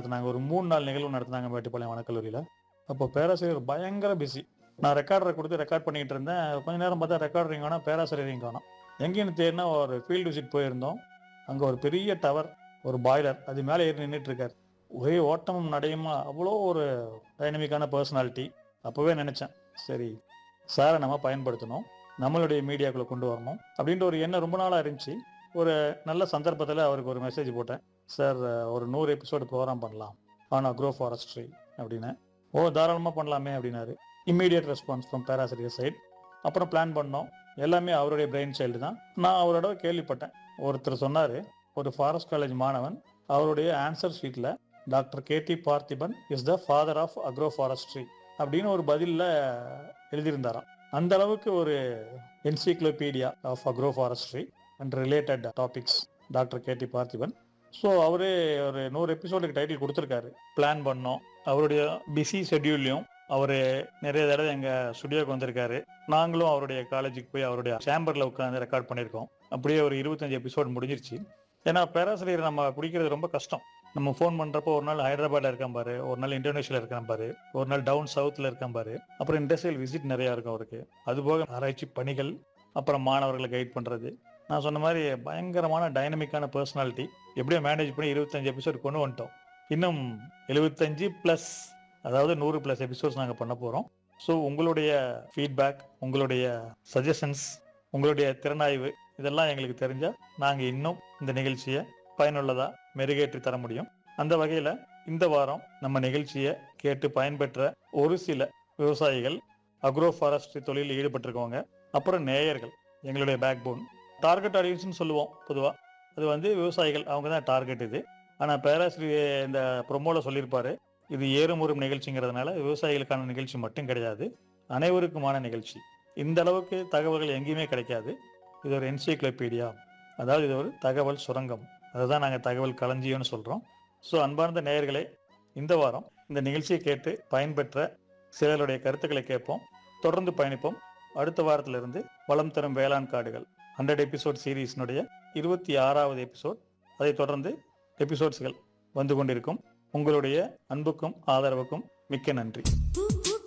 நடத்துனாங்க ஒரு மூணு நாள் நிகழ்வு நடத்துனாங்க மேட்டுப்பாளையம் வனக்கல்லூரியில் அப்போ பேராசிரியர் பயங்கர பிஸி நான் ரெக்கார்டரை கொடுத்து ரெக்கார்ட் பண்ணிட்டு இருந்தேன் கொஞ்ச நேரம் பார்த்தா ரெக்கார்டரிங் காணோம் பேராசிரியரையும் காணோம் எங்கேன்னு தேடினா ஒரு ஃபீல்டு விசிட் போயிருந்தோம் அங்கே ஒரு பெரிய டவர் ஒரு பாய்லர் அது மேலே ஏறி நின்றுட்டு இருக்காரு ஒரே ஓட்டமும் நடையுமா அவ்வளோ ஒரு டைனமிக்கான பர்சனாலிட்டி அப்போவே நினச்சேன் சரி சாரை நம்ம பயன்படுத்தணும் நம்மளுடைய மீடியாக்குள்ளே கொண்டு வரணும் அப்படின்ற ஒரு எண்ணம் ரொம்ப நாளாக இருந்துச்சு ஒரு நல்ல சந்தர்ப்பத்தில் அவருக்கு ஒரு மெசேஜ் போட்டேன் சார் ஒரு நூறு எபிசோடு ப்ரோக்ராம் பண்ணலாம் ஆன் அக்ரோ ஃபாரஸ்ட்ரி அப்படின்னு ஓ தாராளமாக பண்ணலாமே அப்படின்னாரு இம்மீடியட் ரெஸ்பான்ஸ் ஃப்ரம் பேராசிரியர் சைட் அப்புறம் பிளான் பண்ணோம் எல்லாமே அவருடைய பிரெயின் சைல்டு தான் நான் அவரோட கேள்விப்பட்டேன் ஒருத்தர் சொன்னார் ஒரு ஃபாரஸ்ட் காலேஜ் மாணவன் அவருடைய ஆன்சர் ஷீட்டில் doctor K D Parthiban is the father of agro forestry அப்படின்னு ஒரு பதிலில் எழுதியிருந்தாராம் அந்த அளவுக்கு ஒரு encyclopaedia of agro forestry and related topics doctor K D Parthiban so அவரே ஒரு நூறு எபிசோடுக்கு டைட்டில் கொடுத்துருக்காரு பிளான் பண்ணோம் அவருடைய பிஸி ஷெட்யூல்லையும் அவர் நிறைய தடவை எங்கள் ஸ்டுடியோக்கு வந்திருக்காரு நாங்களும் அவருடைய காலேஜுக்கு போய் அவருடைய சேம்பரில் உட்காந்து ரெக்கார்ட் பண்ணியிருக்கோம் அப்படியே ஒரு இருபத்தஞ்சு எபிசோடு முடிஞ்சிருச்சு ஏன்னா பேராசிரியர் நம்ம பிடிக்கிறது ரொம்ப கஷ்டம் நம்ம ஃபோன் பண்ணுறப்போ ஒரு நாள் ஹைதராபாத்தில் இருக்கான் பாரு ஒரு நாள் இந்தோனேஷியாவில் இருக்கான் பாரு ஒரு நாள் டவுன் சவுத்தில் இருக்கான் பாரு அப்புறம் இண்டஸ்ட்ரியல் விசிட் நிறையா இருக்கும் அவருக்கு அதுபோக ஆராய்ச்சி பணிகள் அப்புறம் மாணவர்களை கைட் பண்ணுறது நான் சொன்ன மாதிரி பயங்கரமான டைனமிக்கான பர்சனாலிட்டி எப்படியோ மேனேஜ் பண்ணி இருபத்தஞ்சு எபிசோடு கொண்டு வந்துட்டோம் இன்னும் எழுபத்தஞ்சு ப்ளஸ் அதாவது நூறு ப்ளஸ் எபிசோட்ஸ் நாங்கள் பண்ண போகிறோம் ஸோ உங்களுடைய ஃபீட்பேக் உங்களுடைய சஜஷன்ஸ் உங்களுடைய திறனாய்வு இதெல்லாம் எங்களுக்கு தெரிஞ்சால் நாங்கள் இன்னும் இந்த நிகழ்ச்சியை பயனுள்ளதாக மெருகேற்றி தர முடியும் அந்த வகையில் இந்த வாரம் நம்ம நிகழ்ச்சியை கேட்டு பயன்பெற்ற ஒரு சில விவசாயிகள் அக்ரோ ஃபாரஸ்ட்ரி தொழிலில் ஈடுபட்டிருக்கவங்க அப்புறம் நேயர்கள் எங்களுடைய பேக் போன் டார்கெட் ஆடியன்ஸ்னு சொல்லுவோம் பொதுவாக அது வந்து விவசாயிகள் அவங்க தான் டார்கெட் இது ஆனால் பேராசிரியர் இந்த ப்ரொமோல சொல்லியிருப்பாரு இது ஏறுமுறும் நிகழ்ச்சிங்கிறதுனால விவசாயிகளுக்கான நிகழ்ச்சி மட்டும் கிடையாது அனைவருக்குமான நிகழ்ச்சி இந்த அளவுக்கு தகவல்கள் எங்கேயுமே கிடைக்காது இது ஒரு என்சைக்ளோபீடியா அதாவது இது ஒரு தகவல் சுரங்கம் அதுதான் நாங்கள் தகவல் களஞ்சியம்னு சொல்கிறோம் ஸோ அன்பார்ந்த நேயர்களே இந்த வாரம் இந்த நிகழ்ச்சியை கேட்டு பயன்பெற்ற சிலருடைய கருத்துக்களை கேட்போம் தொடர்ந்து பயணிப்போம் அடுத்த வாரத்திலிருந்து வளம் தரும் வேளாண் காடுகள் ஹண்ட்ரட் எபிசோட் சீரீஸ்னுடைய இருபத்தி ஆறாவது எபிசோட் அதைத் தொடர்ந்து எபிசோட்ஸ்கள் வந்து கொண்டிருக்கும் உங்களுடைய அன்புக்கும் ஆதரவுக்கும் மிக்க நன்றி பூ